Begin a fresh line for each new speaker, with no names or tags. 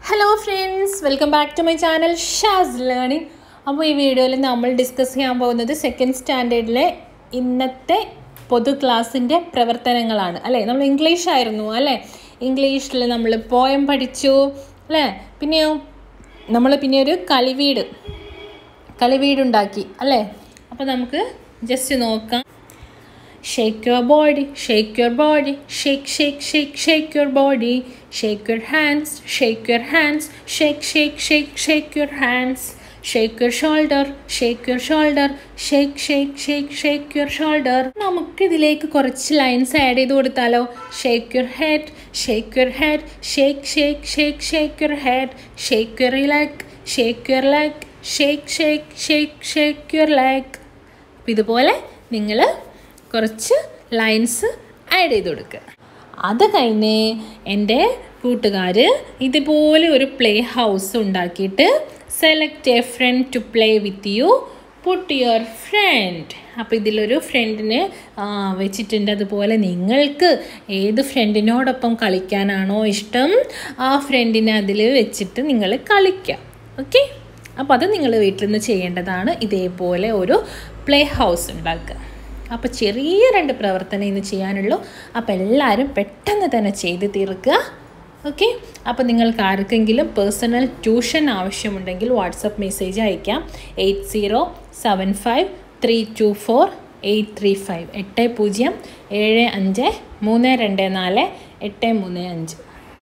Hello friends welcome back to my channel Sha's learning അപ്പോൾ ഈ വീഡിയോയിൽ നമ്മൾ ഡിസ്കസ് ചെയ്യാൻ പോകുന്നത് സെക്കൻഡ് സ്റ്റാൻഡേർഡിലെ ഇന്നത്തെ പൊതു ക്ലാസ്സിൻ്റെ പ്രവർത്തനങ്ങളാണ് അല്ലേ നമ്മൾ ഇംഗ്ലീഷ് ആയിരുന്നു അല്ലേ ഇംഗ്ലീഷിൽ നമ്മൾ പോയം പഠിച്ചു അല്ലേ പിന്നെയോ നമ്മൾ പിന്നെ ഒരു കളിവീട് കളിവീടുണ്ടാക്കി അല്ലേ അപ്പോൾ നമുക്ക് ജസ്റ്റ് നോക്കാം Shake your body, shake your body, shake, shake, shake, shake your body. Shake your hands, shake your hands, shake, shake, shake, shake your hands. Shake your shoulder, shake your shoulder, shake, shake, shake, shake your shoulder. നമുക്ക് ഇതിലേക്ക് കുറച്ച് lines add ചെയ്ത് കൊടുത്താലോ shake your head shake your head shake shake shake shake your head shake your leg shake your leg shake shake shake shake your leg അപ്പോൾ ഇതുപോലെ നിങ്ങൾ കുറച്ച് lines add ചെയ്ത് കൊടുക്കുക അത് കഴിഞ്ഞ് എൻ്റെ കൂട്ടുകാർ ഇതുപോലെ ഒരു പ്ലേ ഹൗസ് ഉണ്ടാക്കിയിട്ട് select a friend to play with you put your friend അപ്പോൾ ഇതിലൊരു ഫ്രണ്ടിനെ വെച്ചിട്ടുണ്ട് അതുപോലെ നിങ്ങൾക്ക് ഏത് ഫ്രണ്ടിനോടൊപ്പം കളിക്കാനാണോ ഇഷ്ടം ആ ഫ്രണ്ടിനെ അതിൽ വെച്ചിട്ട് നിങ്ങൾ കളിക്കാം ഓക്കെ അപ്പോൾ അത് നിങ്ങൾ വീട്ടിൽ നിന്ന് ചെയ്യേണ്ടതാണ് ഇതേപോലെ ഒരു പ്ലേ ഹൗസ് ഉണ്ടാക്കുക അപ്പോൾ ചെറിയ രണ്ട് പ്രവർത്തനം ഇന്ന് ചെയ്യാനുള്ളൂ അപ്പോൾ എല്ലാവരും പെട്ടെന്ന് തന്നെ ചെയ്ത് തീർക്കുക ഓക്കെ അപ്പോൾ നിങ്ങൾക്ക് ആർക്കെങ്കിലും പേഴ്സണൽ ട്യൂഷൻ ആവശ്യമുണ്ടെങ്കിൽ വാട്സപ്പ് മെസ്സേജ് അയക്കാം eight zero seven five three two four eight three five എട്ട് പൂജ്യം ഏഴ് അഞ്ച് മൂന്ന് രണ്ട് നാല് എട്ട് മൂന്ന് അഞ്ച്